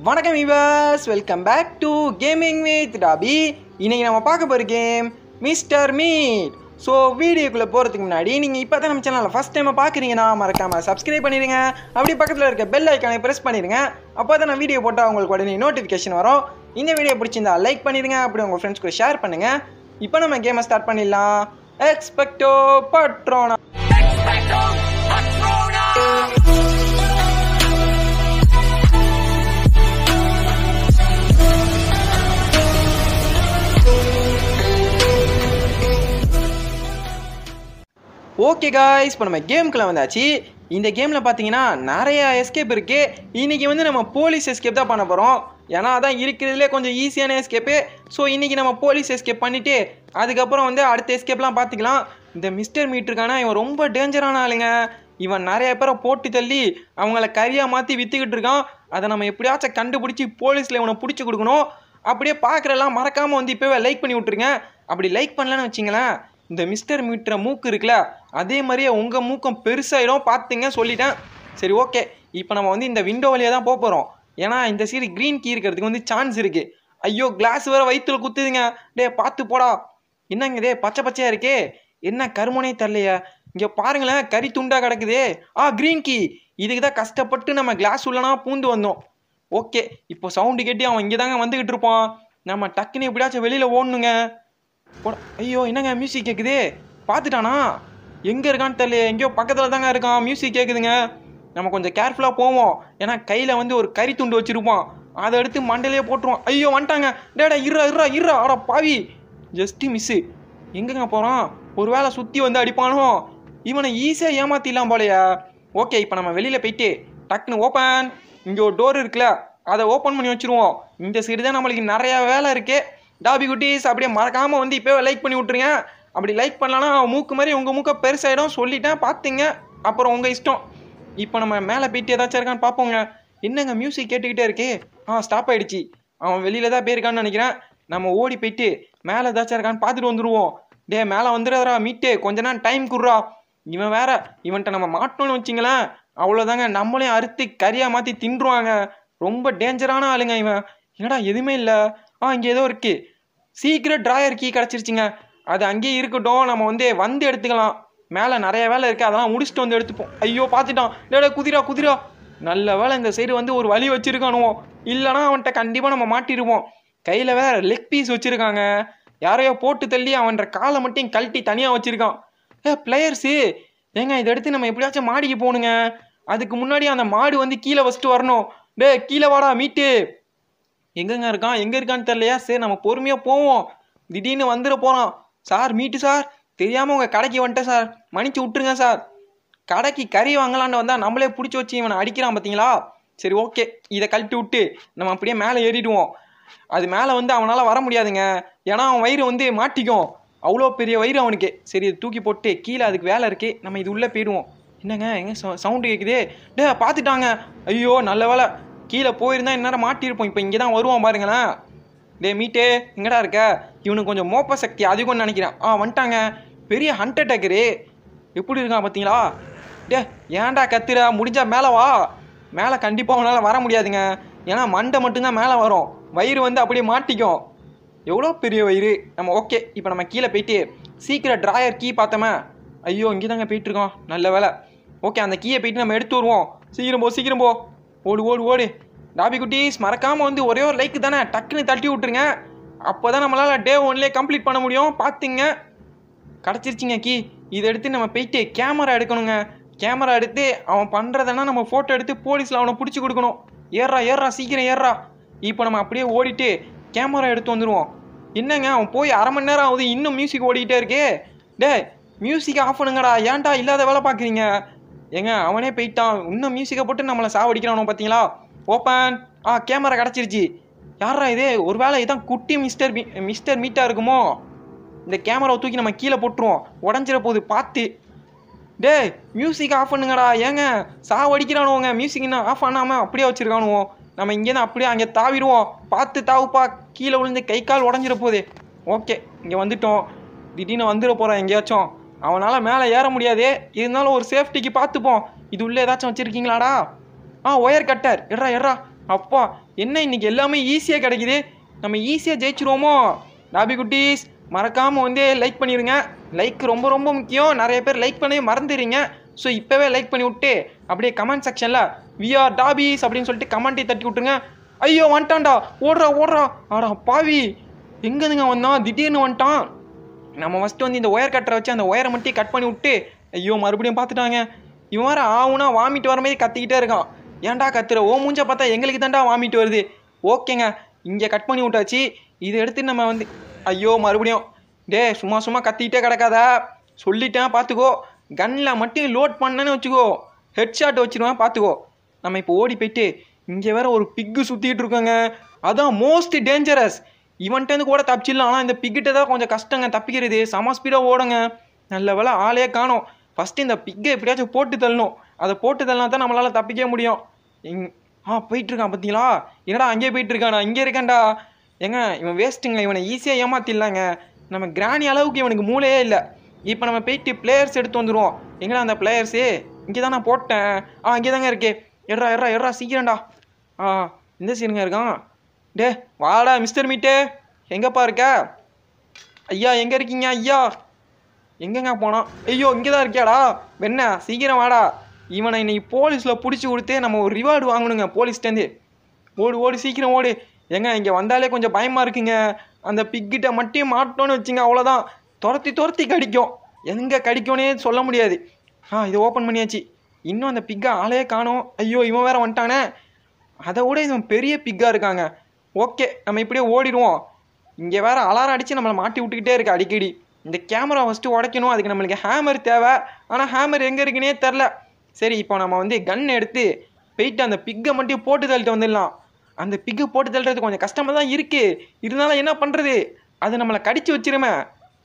வணக்கம் viewers welcome back to gaming with Toby இன்னைக்கு நம்ம பார்க்க போகிற கேம் மிஸ்டர் மீட் ஸோ வீடியோக்குள்ளே போகிறதுக்கு முன்னாடி நீங்கள் இப்போ தான் நம்ம சேனலில் ஃபஸ்ட் டைம் பார்க்குறீங்கன்னா மறக்காமல் சப்ஸ்கிரைப் பண்ணிடுங்க அப்படி பக்கத்தில் இருக்க பெல் ஐக்கானை ப்ரெஸ் பண்ணிடுங்க அப்போ தான் நான் வீடியோ போட்டால் உங்களுக்கு உடனே நோட்டிஃபிகேஷன் வரும் இந்த வீடியோ பிடிச்சிருந்தா லைக் பண்ணிடுங்க அப்படி உங்கள் ஃப்ரெண்ட்ஸ்க்கு ஷேர் பண்ணுங்கள் இப்போ நம்ம கேமை ஸ்டார்ட் பண்ணிடலாம் எக்ஸ்பெக்டோ பட்ரோனா ஓகே காய்ஸ் இப்போ நம்ம கேமுக்குள்ள வந்தாச்சு இந்த கேமில் பார்த்தீங்கன்னா நிறைய எஸ்கேப் இருக்குது இன்றைக்கி வந்து நம்ம போலீஸ் எஸ்கேப் தான் பண்ண போகிறோம் ஏன்னா அதான் இருக்கிறதுலே கொஞ்சம் ஈஸியான எஸ்கேப்பு ஸோ இன்றைக்கி நம்ம போலீஸ் எஸ்கேப் பண்ணிவிட்டு அதுக்கப்புறம் வந்து அடுத்த எஸ்கேப்லாம் பார்த்துக்கலாம் இந்த மிஸ்டர் மீட்ருக்கான இவன் ரொம்ப டேஞ்சரான ஆளுங்க இவன் நிறைய பேரை போட்டு தள்ளி அவங்கள கரியாக மாற்றி விற்றுக்கிட்டு இருக்கான் அதை நம்ம எப்படியாச்சும் கண்டுபிடிச்சி போலீஸில் இவனை பிடிச்சி கொடுக்கணும் அப்படியே பார்க்குறெல்லாம் மறக்காமல் வந்து இப்போவே லைக் பண்ணி விட்ருங்க அப்படி லைக் பண்ணலன்னு வச்சிங்களேன் இந்த மிஸ்டர் மீட்ர மூக்கு இருக்குல்ல அதே மாதிரியே உங்கள் மூக்கம் பெருசாயிடும் பார்த்துங்க சொல்லிட்டேன் சரி ஓகே இப்போ நம்ம வந்து இந்த விண்டோ வழியாக தான் போக போகிறோம் ஏன்னா இந்த சைடு க்ரீன் கீ இருக்கிறதுக்கு வந்து சான்ஸ் இருக்குது ஐயோ கிளாஸ் வேறு வயிற்றுல குத்துதுங்க டே பார்த்து போடா என்னங்க இதே பச்சை பச்சையாக இருக்கே என்ன கருமனே தரலையா இங்கே பாருங்களேன் கறி துண்டா கிடக்குதே ஆ க்ரீன் கீ இதுக்கு தான் கஷ்டப்பட்டு நம்ம கிளாஸ் உள்ளனா பூந்து வந்தோம் ஓகே இப்போ சவுண்டு கேட்டு அவன் இங்கே தாங்க வந்துக்கிட்டு இருப்பான் நம்ம டக்குன்னு எப்படியாச்சும் வெளியில் ஓடணுங்க போடா ஐயோ என்னங்க மியூசிக் கேட்குது பார்த்துட்டானா எங்கே இருக்கான்னு தெரியல எங்கேயோ பக்கத்தில் தாங்க இருக்கான் மியூசிக் கேட்குதுங்க நம்ம கொஞ்சம் கேர்ஃபுல்லாக போவோம் ஏன்னா கையில் வந்து ஒரு கறி துண்டு வச்சுருப்பான் அதை எடுத்து மண்டையிலே போட்டுருவான் ஐயோ வந்துட்டாங்க டேடா இருறா இருறா இருறா ஆடா பாவி ஜஸ்ட்டு மிஸ்ஸு எங்கங்க போகிறான் ஒரு வேளை சுற்றி வந்து அடிப்பானோ இவனை ஈஸியாக ஏமாத்திடலாம் போலையா ஓகே இப்போ நம்ம வெளியில் போயிட்டு டக்குன்னு ஓப்பன் இங்கே ஒரு டோர் இருக்குல்ல அதை ஓப்பன் பண்ணி வச்சுருவோம் இந்த சைடு தான் நம்மளுக்கு நிறையா வேலை இருக்குது டாபி குட்டீஸ் அப்படியே மறக்காமல் வந்து இப்போவே லைக் பண்ணி விட்ருங்க அப்படி லைக் பண்ணலன்னா மூக்கு மாதிரி உங்கள் மூக்க பெருசாயிடும் சொல்லிட்டேன் பார்த்துங்க அப்புறம் உங்கள் இஷ்டம் இப்போ நம்ம மேலே போயிட்டு ஏதாச்சும் இருக்கான்னு பார்ப்போங்க என்னங்க மியூசிக் கேட்டுக்கிட்டே இருக்கே ஆ ஸ்டாப் ஆயிடுச்சு அவன் வெளியில தான் போயிருக்கான்னு நினைக்கிறேன் நம்ம ஓடி போயிட்டு மேலே ஏதாச்சும் இருக்கான்னு பார்த்துட்டு வந்துடுவோம் டே மேலே வந்துடுறா மீட்டு கொஞ்ச நேரம் டைம் குடுறா இவன் வேற இவன்கிட்ட நம்ம மாட்டோம்னு வச்சிங்களேன் அவ்வளோதாங்க நம்மளையும் அறுத்து கறியாக மாற்றி தின்றுவாங்க ரொம்ப டேஞ்சரான ஆளுங்க இவன் என்னடா எதுவுமே இல்லை ஆ இங்கே ஏதோ இருக்கு சீக்கிரம் ட்ராயர் கீ கிடச்சிருச்சுங்க அது அங்கேயே இருக்கட்டும் நம்ம வந்து வந்து எடுத்துக்கலாம் மேலே நிறைய வேலை இருக்குது அதெல்லாம் முடிச்சுட்டு வந்து எடுத்துப்போம் ஐயோ பார்த்துட்டான் டேடா குதிரா குதிரா நல்ல வேலை இந்த சைடு வந்து ஒரு வழி வச்சிருக்கானுவோ இல்லைனா அவன்கிட்ட கண்டிப்பாக நம்ம மாட்டிடுவோம் கையில் வேற லெக் பீஸ் வச்சுருக்காங்க யாரையோ போட்டு தள்ளி அவன்ற காலை மட்டும் கழட்டி தனியாக வச்சுருக்கான் ஏ பிளேயர்ஸு ஏங்க இதை எடுத்து நம்ம எப்படியாச்சும் மாடிக்கு போகணுங்க அதுக்கு முன்னாடி அந்த மாடு வந்து கீழே ஃபஸ்ட்டு வரணும் டே கீழே வாடா மீட்டு எங்கெங்க இருக்கான் எங்கே இருக்கான்னு தெரியலையா சரி நம்ம பொறுமையாக போவோம் திடீர்னு வந்துட போகிறோம் சார் மீட்டு சார் தெரியாமல் உங்கள் கடைக்கு வந்துட்டேன் சார் மன்னிச்சு விட்டுருங்க சார் கடைக்கு கறி வாங்கலான்னு வந்தால் நம்மளே பிடிச்சி வச்சு இவனை அடிக்கிறான் பார்த்தீங்களா சரி ஓகே இதை கழட்டி விட்டு நம்ம அப்படியே மேலே ஏறிடுவோம் அது மேலே வந்து அவனால் வர முடியாதுங்க ஏன்னா அவன் வயிறு வந்து மாட்டிக்கும் அவ்வளோ பெரிய வயிறு அவனுக்கு சரி இது தூக்கி போட்டு கீழே அதுக்கு வேலை இருக்கு நம்ம இது உள்ளே போயிடுவோம் என்னங்க எங்க சவுண்டு கேட்குதே டே பார்த்துட்டாங்க ஐயோ நல்ல வேலை கீழே போயிருந்தா இந்நேரம் மாட்டியிருப்போம் இப்போ இங்கே தான் வருவான் பாருங்களேன் டே மீட்டே எங்கடா இருக்க இவனுக்கு கொஞ்சம் மோப்ப சக்தி அதிகம்னு நினைக்கிறேன் ஆ வந்துட்டாங்க பெரிய ஹண்ட் அட்டாக்கரு எப்படி இருக்கான் பார்த்தீங்களா டே ஏன்டா கத்துற முடிஞ்சா மேலே வா மேலே கண்டிப்பாக அவனால் வர முடியாதுங்க ஏன்னா மண்டை மட்டும்தான் மேலே வரும் வயிறு வந்து அப்படியே மாட்டிக்கும் எவ்வளோ பெரிய வயிறு நம்ம ஓகே இப்போ நம்ம கீழே போயிட்டு சீக்கிரம் ட்ராயர் கீ பார்த்தோமே ஐயோ இங்கே தாங்க போயிட்டுருக்கோம் நல்ல வேலை ஓகே அந்த கீயை போயிட்டு நம்ம எடுத்து வருவோம் சீக்கிரம் போ சீக்கிரம் போ ஓடு ஓடு ஓடு டாபி குட்டீஸ் மறக்காமல் வந்து ஒரே ஒரு லைக் தானே டக்குன்னு தட்டி விட்ருங்க அப்போ தான் நம்மளால் டே ஒன்லேயே கம்ப்ளீட் பண்ண முடியும் பார்த்துங்க கிடச்சிருச்சிங்க கீ இதை எடுத்து நம்ம போயிட்டு கேமரா எடுக்கணுங்க கேமரா எடுத்து அவன் பண்ணுறதெல்லாம் நம்ம ஃபோட்டோ எடுத்து போலீஸில் அவனை பிடிச்சி கொடுக்கணும் ஏறா ஏறா சீக்கிரம் ஏறா இப்போ நம்ம அப்படியே ஓடிட்டு கேமரா எடுத்து வந்துடுவோம் என்னங்க அவன் போய் அரை மணி நேரம் ஆகுது இன்னும் மியூசிக் ஓடிக்கிட்டே இருக்கே டே மியூசிக் ஆஃப் பண்ணுங்கடா ஏன்டா இல்லாத வேலை பார்க்குறீங்க ஏங்க அவனே போயிட்டான் இன்னும் மியூசிக்கை போட்டு நம்மளை சாவடிக்கிறானோ பார்த்தீங்களா ஓப்பன் ஆ கேமரா கிடச்சிருச்சு யாரா இது ஒருவேளை இதான் குட்டி மிஸ்டர் மீ மிஸ்டர் மீட்டாக இருக்குமோ இந்த கேமராவை தூக்கி நம்ம கீழே போட்டுருவோம் உடஞ்சிட போகுது பார்த்து டேய் மியூசிக் ஆஃப் பண்ணுங்கடா ஏங்க சாவடிக்கிறானுவோங்க மியூசிக் இன்னும் ஆஃப் பண்ணாமல் அப்படியே வச்சுருக்கானுவோம் நம்ம இங்கேருந்து அப்படியே அங்கே தாவிடுவோம் பார்த்து தாவுப்பா கீழே விழுந்து கை கால் உடஞ்சிட போகுது ஓகே இங்கே வந்துட்டோம் திடீர்னு வந்துட போகிறோம் எங்கேயாச்சும் அவனால் மேலே ஏற முடியாது இருந்தாலும் ஒரு சேஃப்டிக்கு பார்த்துப்போம் இது உள்ளே ஏதாச்சும் வச்சுருக்கீங்களாடா ஆ ஒயர் கட்டர் எட்ரா எட்ரா அப்பா என்ன இன்னைக்கு எல்லாமே ஈஸியாக கிடைக்குது நம்ம ஈஸியாக ஜெயிச்சிருவோமோ டாபி குட்டீஸ் மறக்காமல் வந்து லைக் பண்ணிடுங்க லைக் ரொம்ப ரொம்ப முக்கியம் நிறைய பேர் லைக் பண்ணி மறந்துடுறீங்க ஸோ இப்போவே லைக் பண்ணி விட்டு அப்படியே கமெண்ட் செக்ஷனில் வி ஆர் டாபிஸ் அப்படின்னு சொல்லிட்டு கமெண்ட்டை தட்டி விட்டுருங்க ஐயோ வந்துட்டான்டா ஓடுறா ஓடுறா ஆடா பாவி எங்கேருந்துங்க வந்தான் திடீர்னு வந்துட்டான் நம்ம ஃபஸ்ட்டு வந்து இந்த ஒயர் கட்டரை வச்சு அந்த ஒயரை மட்டும் கட் பண்ணி விட்டு ஐயோ மறுபடியும் பார்த்துட்டாங்க இவன் வேறு ஆவுனா வாமிட்டு வர மாதிரி கத்திக்கிட்டே இருக்கான் ஏன்டா கத்துற ஓ மூஞ்ச பார்த்தா எங்களுக்கு தான்டா வாமிட்டு வருது ஓகேங்க இங்கே கட் பண்ணி விட்டாச்சு இதை எடுத்து நம்ம வந்து ஐயோ மறுபடியும் டே சும்மா சும்மா கத்திக்கிட்டே கிடக்காதா சொல்லிட்டேன் பார்த்துக்கோ கன்னில் மட்டும் லோட் பண்ணேன்னு வச்சுக்கோ ஹெட்ஷாட் வச்சிருவேன் பார்த்துக்கோ நம்ம இப்போ ஓடி போயிட்டு இங்கே வேற ஒரு பிக்கு சுற்றிட்டு இருக்கோங்க அதான் மோஸ்ட் டேஞ்சரஸ் இவன்ட்டேருந்து கூட தப்பிச்சிடலாம் ஆனால் இந்த பிக்கிட்ட தான் கொஞ்சம் கஷ்டங்க தப்பிக்கிறது செம ஸ்பீடாக ஓடுங்க நல்ல வேலை ஆளே காணோம் ஃபஸ்ட்டு இந்த பிக்கை எப்படியாச்சும் போட்டு தள்ளணும் அதை போட்டு தள்ளினா தான் நம்மளால் தப்பிக்க முடியும் இங் ஆ போயிட்டுருக்கான் பார்த்தீங்களா என்னடா அங்கேயே போயிட்டு இருக்கான் நான் இங்கே இருக்கேன்டா ஏங்க இவன் வேஸ்ட்டுங்க இவனை ஈஸியாக ஏமாத்திடலாங்க நம்ம கிராணி அளவுக்கு இவனுக்கு மூளையே இல்லை இப்போ நம்ம போயிட்டு பிளேயர்ஸ் எடுத்து வந்துடுவோம் எங்கடா அந்த பிளேயர்ஸு இங்கே தான் நான் போட்டேன் ஆ இங்கே தாங்க இருக்கே எட்ரா எட்ரா எட்ரா சீக்கிரம்டா ஆ இந்த சீனுங்க இருக்கான் டே வாடா மிஸ்டர் மீட்டு எங்கப்பா இருக்க ஐயா எங்கே இருக்கீங்க ஐயா எங்கங்க போனான் ஐயோ இங்கே தான் இருக்கியாடா வெண்ண சீக்கிரம் வாடா இவனை இன்னைக்கு போலீஸில் பிடிச்சி கொடுத்து நம்ம ஒரு ரிவார்டு வாங்கணுங்க போலீஸ்டேருந்து ஓடு ஓடு சீக்கிரம் ஓடு ஏங்க இங்கே வந்தாலே கொஞ்சம் பயமாக இருக்குங்க அந்த பிக்கிட்ட மட்டும் மாட்டோன்னு வச்சுங்க அவ்வளோதான் துரத்தி துரத்தி கடிக்கும் எங்கே கடிக்கும்னே சொல்ல முடியாது ஆ இதை ஓப்பன் பண்ணியாச்சு இன்னும் அந்த பிக்கை ஆளே காணோம் ஐயோ இவன் வேற வந்துட்டானே அதை விட இவன் பெரிய பிக்காக இருக்காங்க ஓகே நம்ம இப்படியே ஓடிடுவோம் இங்கே வேற அலாரம் அடித்து நம்மளை மாட்டி விட்டுக்கிட்டே இருக்கு அடிக்கடி இந்த கேமரா ஃபஸ்ட்டு உடைக்கணும் அதுக்கு நம்மளுக்கு ஹேமர் தேவை ஆனால் ஹேமர் எங்கே இருக்குன்னே தெரில சரி இப்போ நம்ம வந்து கன் எடுத்து போயிட்டு அந்த பிக்கை மட்டும் போட்டு தள்ளிட்டு வந்துடலாம் அந்த பிக்கு போட்டு தள்ளுறது கொஞ்சம் கஷ்டமாக தான் இருக்குது இருந்தாலும் என்ன பண்ணுறது அது நம்மளை கடிச்சு வச்சிருமே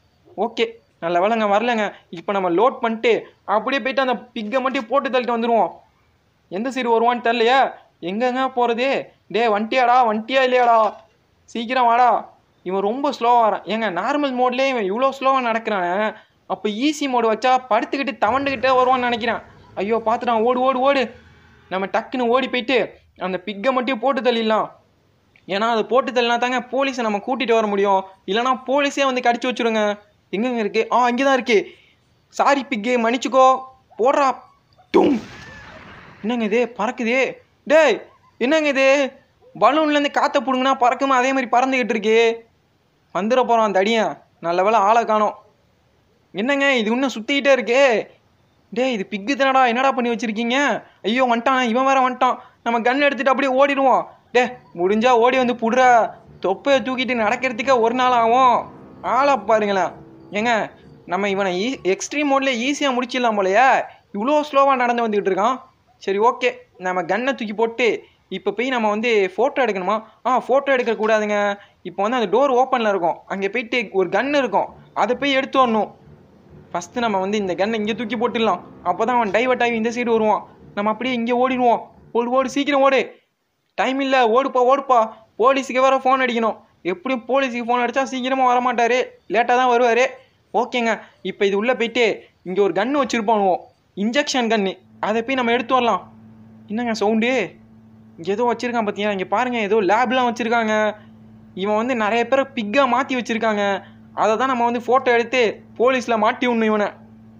ஓகே நல்ல வேலைங்க வரலங்க இப்போ நம்ம லோட் பண்ணிட்டு அப்படியே போயிட்டு அந்த பிக்கை மட்டும் போட்டு தள்ளிட்டு வந்துடுவோம் எந்த சைடு வருவான்னு தெரிலையே எங்கெங்க போகிறது டே வண்டியாடா வண்டியா இல்லையாடா சீக்கிரம் வாடா இவன் ரொம்ப ஸ்லோவாக வரான் ஏங்க நார்மல் மோட்லேயே இவன் இவ்வளோ ஸ்லோவாக நடக்கிறானே அப்போ ஈஸி மோடு வச்சா படுத்துக்கிட்டு தவண்டுக்கிட்டே வருவான்னு நினைக்கிறேன் ஐயோ பார்த்துட்டான் ஓடு ஓடு ஓடு நம்ம டக்குன்னு ஓடி போயிட்டு அந்த பிக்கை மட்டும் போட்டு தள்ளிடலாம் ஏன்னா அது போட்டு தள்ளினா தாங்க போலீஸை நம்ம கூட்டிகிட்டு வர முடியும் இல்லைனா போலீஸே வந்து கடிச்சு வச்சுருங்க எங்கெங்க இருக்கு ஆ இங்கே தான் இருக்கு சாரி பிக்கு மன்னிச்சுக்கோ போடுறா டும் என்னங்க இது பறக்குது டேய் என்னங்க இது பலூன்லேருந்து காற்றை பிடுங்கினா பறக்குமா அதே மாதிரி பறந்துக்கிட்டு இருக்கு வந்துட போகிறான் அந்த அடியன் நல்ல வேளை ஆளை காணோம் என்னங்க இது இன்னும் சுற்றிக்கிட்டே இருக்கே டேய் இது பிக்கு தானடா என்னடா பண்ணி வச்சிருக்கீங்க ஐயோ வந்துட்டான் இவன் வேற வந்துட்டான் நம்ம கன் எடுத்துட்டு அப்படியே ஓடிடுவோம் டே முடிஞ்சா ஓடி வந்து புடுற தொப்பையை தூக்கிட்டு நடக்கிறதுக்கே ஒரு நாள் ஆகும் ஆளை பாருங்களேன் ஏங்க நம்ம இவனை ஈ எக்ஸ்ட்ரீம் மோட்லேயே ஈஸியாக முடிச்சிடலாம் போலையே இவ்வளோ ஸ்லோவாக நடந்து வந்துக்கிட்டு இருக்கான் சரி ஓகே நம்ம கன்னை தூக்கி போட்டு இப்போ போய் நம்ம வந்து ஃபோட்டோ எடுக்கணுமா ஆ ஃபோட்டோ எடுக்கக்கூடாதுங்க இப்போ வந்து அந்த டோர் ஓப்பனில் இருக்கும் அங்கே போயிட்டு ஒரு கன் இருக்கும் அதை போய் எடுத்து வரணும் ஃபஸ்ட்டு நம்ம வந்து இந்த கன்னை இங்கே தூக்கி போட்டுடலாம் அப்போ தான் அவன் டைவர்ட் ஆகி இந்த சைடு வருவான் நம்ம அப்படியே இங்கே ஓடிடுவோம் ஓடு ஓடு சீக்கிரம் ஓடு டைம் இல்லை ஓடுப்பா ஓடுப்பா போலீஸுக்கு வேறு ஃபோன் அடிக்கணும் எப்படியும் போலீஸுக்கு ஃபோன் அடித்தா சீக்கிரமாக வரமாட்டார் லேட்டாக தான் வருவார் ஓகேங்க இப்போ இது உள்ளே போயிட்டு இங்கே ஒரு கன்று வச்சுருப்பானுவோம் இன்ஜெக்ஷன் கன்று அதை போய் நம்ம எடுத்து வரலாம் என்னங்க சவுண்டு இங்கே ஏதோ வச்சுருக்கான் பார்த்தீங்கன்னா இங்கே பாருங்கள் ஏதோ லேப்லாம் வச்சுருக்காங்க இவன் வந்து நிறைய பேரை பிக்காக மாற்றி வச்சுருக்காங்க அதை தான் நம்ம வந்து ஃபோட்டோ எடுத்து போலீஸில் மாட்டி விடணும் இவனை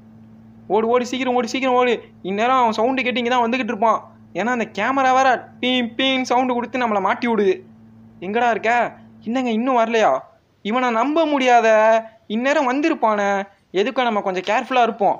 ஓடு ஓடு சீக்கிரம் ஓடு சீக்கிரம் ஓடு இந்நேரம் அவன் சவுண்டு கேட்டு இங்கே தான் வந்துக்கிட்டு இருப்பான் ஏன்னா அந்த கேமரா வேற பீம் பீம் சவுண்டு கொடுத்து நம்மளை மாட்டி விடுது எங்கடா இருக்க என்னங்க இன்னும் வரலையா இவனை நம்ப முடியாத இந்நேரம் வந்திருப்பானே எதுக்கும் நம்ம கொஞ்சம் கேர்ஃபுல்லாக இருப்போம்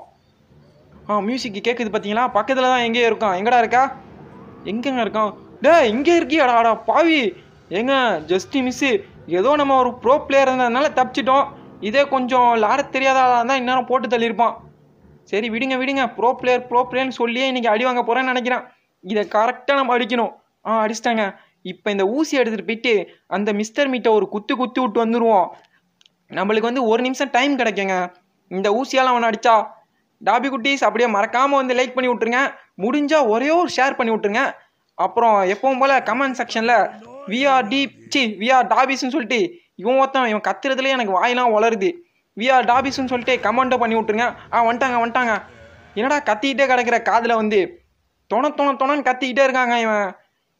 ஆ மியூசிக் கேட்குது பார்த்தீங்களா பக்கத்தில் தான் எங்கேயோ இருக்கான் எங்கடா இருக்கா எங்கங்க இருக்கான் டேய் இங்கே இருக்கியாடா அடா பாவி ஏங்க ஜஸ்ட் மிஸ்ஸு ஏதோ நம்ம ஒரு ப்ரோ பிளேயர் இருந்ததுனால தப்பிச்சிட்டோம் இதே கொஞ்சம் லாட தெரியாத ஆளாக இருந்தால் இந்நேரம் போட்டு தள்ளியிருப்பான் சரி விடுங்க விடுங்க ப்ரோ பிளேயர் ப்ரோ பிளேயர்னு சொல்லியே இன்னைக்கு அடி வாங்க போகிறேன்னு நினைக்கிறேன் இதை கரெக்டாக நம்ம அடிக்கணும் ஆ அடிச்சிட்டாங்க இப்போ இந்த ஊசி எடுத்துகிட்டு போயிட்டு அந்த மிஸ்டர் மீட்டை ஒரு குத்து குத்தி விட்டு வந்துடுவோம் நம்மளுக்கு வந்து ஒரு நிமிஷம் டைம் கிடைக்குங்க இந்த ஊசியால் அவனை அடித்தா டாபி குட்டீஸ் அப்படியே மறக்காமல் வந்து லைக் பண்ணி விட்ருங்க முடிஞ்சால் ஒரே ஒரு ஷேர் பண்ணி விட்ருங்க அப்புறம் எப்பவும் போல் கமெண்ட் செக்ஷனில் விஆர் டி சி விஆர் டாபிஸ்ன்னு சொல்லிட்டு இவன் ஒருத்தன் இவன் கத்துறதுலேயே எனக்கு வாயெல்லாம் வளருது விஆர் டாபிஸ்ன்னு சொல்லிட்டு கமெண்ட்டை பண்ணி விட்ருங்க ஆ வந்துட்டாங்க வந்துட்டாங்க என்னடா கத்திக்கிட்டே கிடக்கிற காதில் வந்து தொண தொண தொணன்னு கத்திக்கிட்டே இருக்காங்க இவன்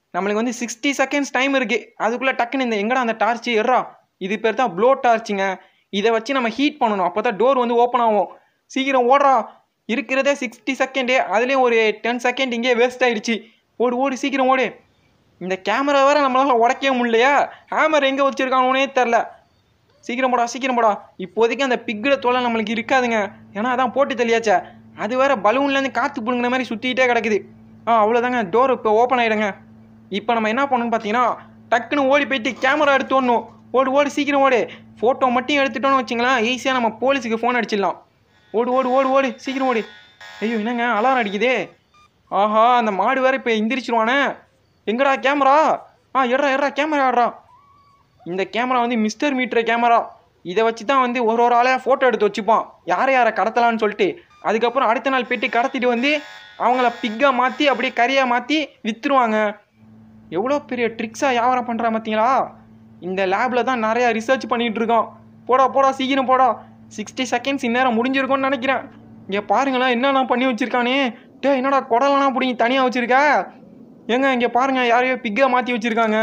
நம்மளுக்கு வந்து சிக்ஸ்டி செகண்ட்ஸ் டைம் இருக்குது அதுக்குள்ளே டக்குன்னு இந்த எங்கடா அந்த டார்ச்சு எட்ரா இது பேர் தான் ப்ளோ டார்ச்சுங்க இதை வச்சு நம்ம ஹீட் பண்ணணும் அப்போ தான் டோர் வந்து ஓப்பன் ஆகும் சீக்கிரம் ஓடுறா இருக்கிறதே சிக்ஸ்டி செகண்டே அதுலேயும் ஒரு டென் செகண்ட் இங்கே வேஸ்ட் ஆயிடுச்சு ஓடு ஓடு சீக்கிரம் ஓடு இந்த கேமரா வேற நம்மளால உடைக்கவே முடியலையா ஹேமர் எங்கே வச்சுருக்கானே தெரில சீக்கிரம் போடா சீக்கிரம் போடா இப்போதைக்கு அந்த பிக்கிற தொலை நம்மளுக்கு இருக்காதுங்க ஏன்னா அதான் போட்டு தள்ளியாச்சே அது வேற பலூன்லேருந்து காற்று புடுங்கிற மாதிரி சுற்றிக்கிட்டே கிடக்குது ஆ அவ்வளோதாங்க டோர் இப்போ ஓப்பன் ஆகிடுங்க இப்போ நம்ம என்ன பண்ணணும்னு பார்த்தீங்கன்னா டக்குன்னு ஓடி போயிட்டு கேமரா எடுத்து வரணும் ஓடு ஓடு சீக்கிரம் ஓடு ஃபோட்டோ மட்டும் எடுத்துட்டோம்னு வச்சுங்களேன் ஈஸியாக நம்ம போலீஸுக்கு ஃபோன் அடிச்சிடலாம் ஓடு ஓடு ஓடு ஓடு சீக்கிரம் ஓடு ஐயோ என்னங்க அலாரம் அடிக்குதே ஆஹா அந்த மாடு வேற இப்போ எந்திரிச்சிருவானே எங்கடா கேமரா ஆ எடுறா எடுறா கேமரா ஆடுறா இந்த கேமரா வந்து மிஸ்டர் மீட்டர் கேமரா இதை வச்சு தான் வந்து ஒரு ஒரு ஆளையாக ஃபோட்டோ எடுத்து வச்சுப்பான் யாரை யாரை கடத்தலான்னு சொல்லிட்டு அதுக்கப்புறம் அடுத்த நாள் போயிட்டு கடத்திட்டு வந்து அவங்கள பிக்காக மாற்றி அப்படியே கறியாக மாற்றி விற்றுருவாங்க எவ்வளோ பெரிய ட்ரிக்ஸாக வியாபாரம் பண்ணுறா பார்த்தீங்களா இந்த லேபில் தான் நிறையா ரிசர்ச் பண்ணிகிட்டு இருக்கோம் போடா போடா சீக்கிரம் போடா சிக்ஸ்டி செகண்ட்ஸ் இந்நேரம் முடிஞ்சிருக்கும்னு நினைக்கிறேன் இங்கே பாருங்களேன் என்னென்ன பண்ணி வச்சுருக்கானே டே என்னடா குடலெல்லாம் பிடிங்கி தனியாக வச்சுருக்க ஏங்க இங்கே பாருங்க யாரையோ பிக்காக மாற்றி வச்சுருக்காங்க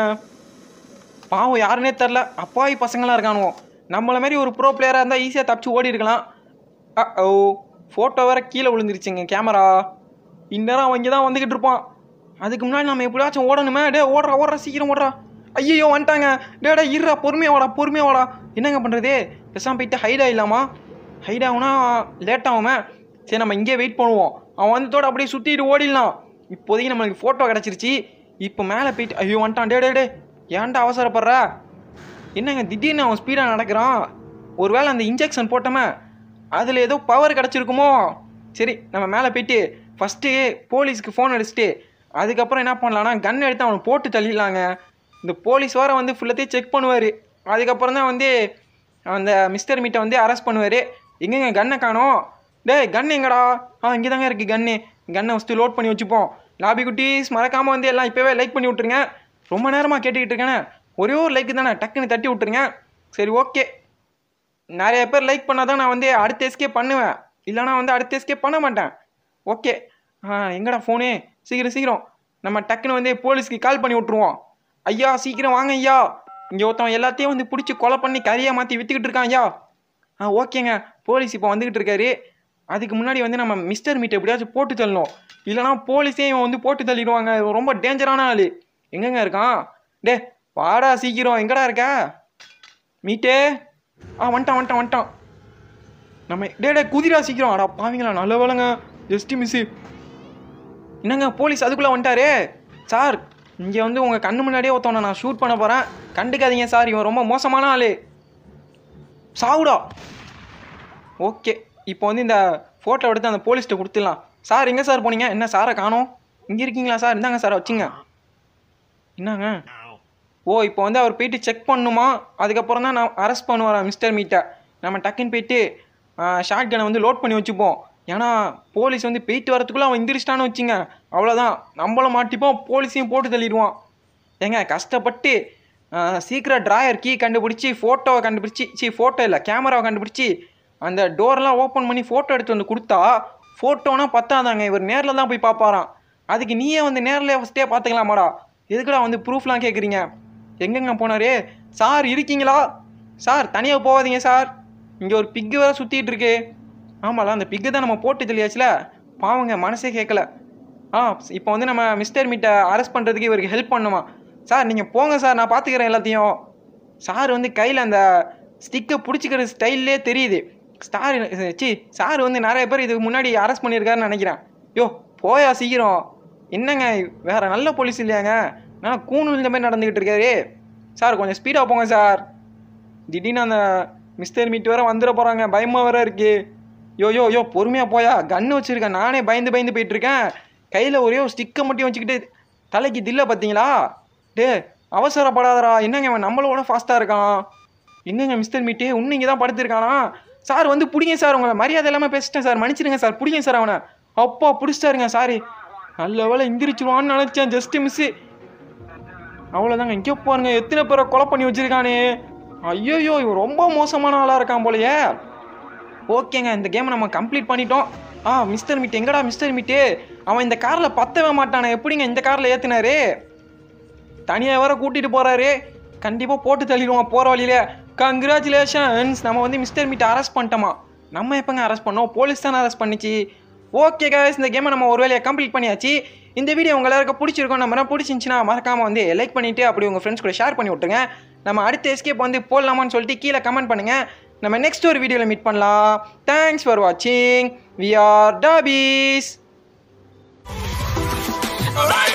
பாவம் யாருன்னே தெரில அப்பாவி பசங்களாம் இருக்கானுவோ நம்மள மாதிரி ஒரு ப்ரோ பிளேயராக இருந்தால் ஈஸியாக தப்பிச்சு ஓடி இருக்கலாம் அ ஓ ஃபோட்டோ வேற கீழே விழுந்துருச்சுங்க கேமரா இந்நேரம் அவன் இங்கே தான் வந்துக்கிட்டு இருப்பான் அதுக்கு முன்னாடி நம்ம எப்படியாச்சும் ஓடணுமே டே ஓடுறா ஓடுறா சீக்கிரம் ஓடுறா ஐயோ வந்துட்டாங்க டே டே இருறா பொறுமையாக வாடா பொறுமையாக வாடா என்னங்க பண்ணுறது பேசாமல் போயிட்டு ஹைட் ஆகிடலாமா ஹைட் ஆகுனா லேட் ஆகுமே சரி நம்ம இங்கே வெயிட் பண்ணுவோம் அவன் வந்ததோட அப்படியே சுற்றிட்டு ஓடிடலாம் இப்போதைக்கு நம்மளுக்கு ஃபோட்டோ கிடச்சிருச்சு இப்போ மேலே போயிட்டு ஐயோ வந்துட்டான் டே டே டே ஏன்டா அவசரப்படுற என்னங்க திடீர்னு அவன் ஸ்பீடாக நடக்கிறான் ஒருவேளை அந்த இன்ஜெக்ஷன் போட்டோமே அதில் ஏதோ பவர் கிடச்சிருக்குமோ சரி நம்ம மேலே போயிட்டு ஃபஸ்ட்டு போலீஸ்க்கு ஃபோன் அடிச்சுட்டு அதுக்கப்புறம் என்ன பண்ணலான்னா கன் எடுத்து அவனை போட்டு தள்ளிடலாங்க இந்த போலீஸ் வேறு வந்து ஃபுல்லத்தையும் செக் பண்ணுவார் அதுக்கப்புறம் தான் வந்து அந்த மிஸ்டர் மீட்டை வந்து அரெஸ்ட் பண்ணுவார் எங்கெங்க கன்னை காணோம் டேய் கன் எங்கடா ஆ இங்கே தாங்க இருக்குது கன்னு கன்னை ஃபஸ்ட்டு லோட் பண்ணி வச்சுப்போம் லாபி குட்டீஸ் மறக்காமல் வந்து எல்லாம் இப்போவே லைக் பண்ணி விட்ருங்க ரொம்ப நேரமாக கேட்டுக்கிட்டு இருக்கேனே ஒரே ஒரு லைக் தானே டக்குன்னு தட்டி விட்ருங்க சரி ஓகே நிறைய பேர் லைக் பண்ணால் தான் நான் வந்து அடுத்த எஸ்கே பண்ணுவேன் இல்லைனா வந்து அடுத்த எஸ்கே பண்ண மாட்டேன் ஓகே ஆ எங்கடா ஃபோனு சீக்கிரம் சீக்கிரம் நம்ம டக்குன்னு வந்து போலீஸ்க்கு கால் பண்ணி விட்ருவோம் ஐயா சீக்கிரம் வாங்க ஐயா இங்கே ஒருத்தன் எல்லாத்தையும் வந்து பிடிச்சி கொலை பண்ணி கறியாக மாற்றி விற்றுக்கிட்டு இருக்கான் ஐயா ஆ ஓகேங்க போலீஸ் இப்போ வந்துக்கிட்டு இருக்காரு அதுக்கு முன்னாடி வந்து நம்ம மிஸ்டர் மீட் எப்படியாச்சும் போட்டு தள்ளணும் இல்லைனா போலீஸே இவன் வந்து போட்டு தள்ளிடுவாங்க இவன் ரொம்ப டேஞ்சரான ஆள் எங்கெங்க இருக்கான் டே வாடா சீக்கிரம் எங்கடா இருக்க மீட்டே ஆ வந்துட்டான் வந்துட்டான் வந்துட்டான் நம்ம டே டே குதிரா சீக்கிரம் அடா பாவீங்களா நல்ல வேலைங்க ஜஸ்ட் மிஸ்ஸு என்னங்க போலீஸ் அதுக்குள்ளே வந்துட்டாரே சார் இங்கே வந்து உங்கள் கண்ணு முன்னாடியே ஒருத்தவனை நான் ஷூட் பண்ண போகிறேன் கண்டுக்காதீங்க சார் இவன் ரொம்ப மோசமான ஆள் சாவுடா ஓகே இப்போ வந்து இந்த ஃபோட்டோ எடுத்து அந்த போலீஸ்கிட்ட கொடுத்துடலாம் சார் எங்கே சார் போனீங்க என்ன சாரை காணோம் இங்கே இருக்கீங்களா சார் இந்தாங்க சார் வச்சுங்க என்னங்க ஓ இப்போ வந்து அவர் போயிட்டு செக் பண்ணுமா அதுக்கப்புறம் தான் நான் அரெஸ்ட் பண்ணுவார் மிஸ்டர் மீட்டை நம்ம டக்குன்னு போயிட்டு ஷார்ட் கனை வந்து லோட் பண்ணி வச்சுப்போம் ஏன்னா போலீஸ் வந்து போயிட்டு வரதுக்குள்ளே அவன் எந்திரிச்சிட்டான்னு வச்சுங்க அவ்வளோதான் நம்மளும் மாட்டிப்போம் போலீஸையும் போட்டு தள்ளிடுவான் ஏங்க கஷ்டப்பட்டு சீக்கிரம் ட்ராயர் கீ கண்டுபிடிச்சி ஃபோட்டோவை கண்டுபிடிச்சி சி ஃபோட்டோ இல்லை கேமராவை கண்டுபிடிச்சி அந்த டோர்லாம் ஓப்பன் பண்ணி ஃபோட்டோ எடுத்து வந்து கொடுத்தா ஃபோட்டோனா பத்தாதாங்க இவர் நேரில் தான் போய் பார்ப்பாராம் அதுக்கு நீயே வந்து நேரில் ஃபஸ்ட்டே பார்த்துக்கலாமாடா எதுக்குடா வந்து ப்ரூஃப்லாம் கேட்குறீங்க எங்கெங்க போனாரு சார் இருக்கீங்களா சார் தனியாக போகாதீங்க சார் இங்கே ஒரு பிக்கு வேற சுற்றிட்டு இருக்கு ஆமாம்ல அந்த பிக்கு தான் நம்ம போட்டு தெளியாச்சுல பாவங்க மனசே கேட்கல ஆ இப்போ வந்து நம்ம மிஸ்டர் மீட்டை அரெஸ்ட் பண்ணுறதுக்கு இவருக்கு ஹெல்ப் பண்ணுமா சார் நீங்கள் போங்க சார் நான் பார்த்துக்கிறேன் எல்லாத்தையும் சார் வந்து கையில் அந்த ஸ்டிக்கை பிடிச்சிக்கிற ஸ்டைல்லே தெரியுது ஸ்டார் சி சார் வந்து நிறைய பேர் இதுக்கு முன்னாடி அரெஸ்ட் பண்ணியிருக்காருன்னு நினைக்கிறேன் யோ போயா சீக்கிரம் என்னங்க வேற நல்ல போலீஸ் இல்லையாங்க நான் கூணு இந்த மாதிரி நடந்துக்கிட்டு இருக்காரு சார் கொஞ்சம் ஸ்பீடாக போங்க சார் திடீர்னு அந்த மிஸ்டர் மீட் வேற வந்துட போகிறாங்க பயமாக வேற இருக்கு யோ யோ யோ பொறுமையாக போயா கன்று வச்சுருக்கேன் நானே பயந்து பயந்து போயிட்டு இருக்கேன் கையில் ஒரே ஒரு ஸ்டிக்கை மட்டும் வச்சுக்கிட்டு தலைக்கு தில்ல பார்த்தீங்களா டே அவசரப்படாதடா என்னங்க அவன் நம்மளோட ஃபாஸ்ட்டாக இருக்கான் என்னங்க மிஸ்டர் மீட்டு இன்னும் இங்கே தான் படுத்திருக்கானா சார் வந்து பிடிங்க சார் உங்களை மரியாதை இல்லாமல் பேசிட்டேன் சார் மன்னிச்சிடுங்க சார் பிடிங்க சார் அவனை அப்பா பிடிச்சிட்டாருங்க சாரி நல்ல வேலை எந்திரிச்சிருவான்னு நினச்சேன் ஜஸ்ட் மிஸ்ஸு அவ்வளோதாங்க இங்கே பாருங்க எத்தனை பேரை கொலை பண்ணி வச்சிருக்கானே ஐயோயோ இவன் ரொம்ப மோசமான ஆளாக இருக்கான் போலயே ஓகேங்க இந்த கேமை நம்ம கம்ப்ளீட் பண்ணிட்டோம் ஆ மிஸ்டர் மீட் எங்கடா மிஸ்டர் மீட்டு அவன் இந்த காரில் பத்தவே மாட்டானே எப்படிங்க இந்த காரில் ஏற்றினாரு தனியாக வர கூட்டிகிட்டு போகிறாரு கண்டிப்பாக போட்டு தள்ளிடுவான் போகிற வழியில கங்க்ராச்சுலேஷன்ஸ் நம்ம வந்து மிஸ்டர் மீட்டை அரெஸ்ட் பண்ணிட்டோமா நம்ம எப்போங்க அரெஸ்ட் பண்ணோம் போலீஸ் தானே அரெஸ்ட் பண்ணிச்சு ஓகே guys இந்த கேமை நம்ம ஒரு வேலையை கம்ப்ளீட் பண்ணியாச்சு இந்த வீடியோ உங்க எல்லாருக்கும் பிடிச்சிருக்கோம் நம்ம பிடிச்சிருந்துச்சின்னா மறக்காம வந்து லைக் பண்ணிட்டு அப்படி உங்க ஃப்ரெண்ட்ஸ் கூட ஷேர் பண்ணி விட்டுருங்க நம்ம அடுத்த எஸ்கேப் வந்து போடலாமான்னு சொல்லிட்டு கீழே கமெண்ட் பண்ணுங்க நம்ம நெக்ஸ்ட் ஒரு வீடியோவில் மீட் பண்ணலாம் தேங்க்ஸ் ஃபார் வாட்சிங் வி ஆர் டாபீஸ் Alright.